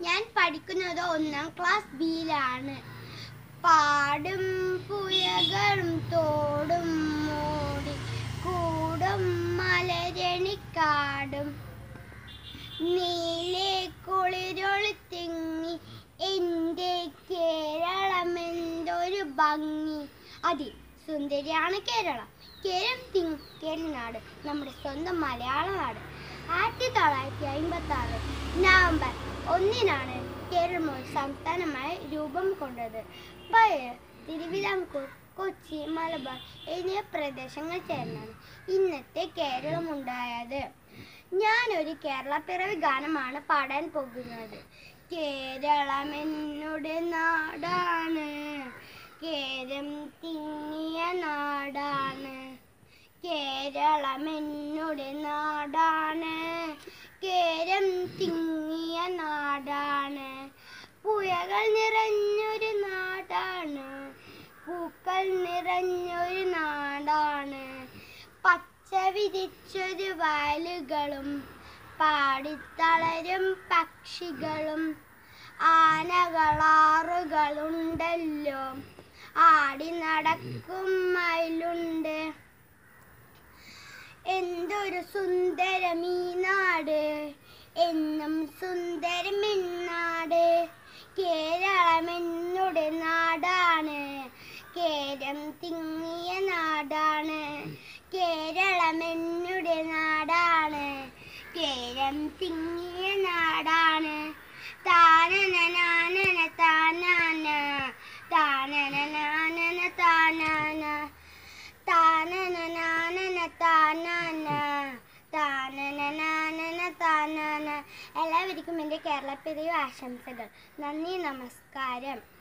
ഞാൻ പഠിക്കുന്നത് ഒന്നാം ക്ലാസ് ബിയിലാണ് പാടും പുഴകളും തോടും മൂടി കൂടും മലരണിക്കാടും നീലെ കുളിരൊളി തിങ്ങി എൻ്റെ കേരളമെന്തൊരു ഭംഗി അതെ സുന്ദരിയാണ് കേരളം കേരം തിങ്ങും കേരളനാട് നമ്മുടെ സ്വന്തം മലയാള നാട് ആയിരത്തി തൊള്ളായിരത്തി അമ്പത്തി ആറ് നവംബർ ഒന്നിനാണ് കേരളം ഒരു സംസ്ഥാനമായി രൂപം കൊണ്ടത് പഴയ തിരുവിതാംകൂർ കൊച്ചി മലബാർ എന്നീ പ്രദേശങ്ങൾ ചേർന്നാണ് ഇന്നത്തെ കേരളം ഉണ്ടായത് ഞാനൊരു കേരള പിറവി ഗാനമാണ് പാടാൻ പോകുന്നത് കേരളം എന്നുടെ നാടാണ് കേരം തിങ്ങിയ നാടാണ് കേരളം എന്നുടെ നാടാണ് കേരം തിങ്ങിയ നാടാണ് പുഴകൾ നിറഞ്ഞൊരു നാടാണ് പൂക്കൾ നിറഞ്ഞൊരു നാടാണ് പച്ച വിരിച്ചൊരു വയലുകളും പാടിത്തളരും പക്ഷികളും ആനകളാറുകളുണ്ടല്ലോ ആടി നടക്കും മയിലുണ്ട് എന്തൊരു സുന്ദരം ഈ നാട് എന്നും സുന്ദരം നാട് കേരളം എന്നുടെ നാടാണ് കേരം തിങ്ങിയ നാടാണ് കേരളം എന്നുടെ നാടാണ് കേരം തിങ്ങിയ നാടാണ് താനന താനാന താനന നാനന താനാന താനന താനാന താനന താനാന എല്ലാവർക്കും എൻ്റെ കേരളപ്പിരിവ് ആശംസകൾ നന്ദി നമസ്കാരം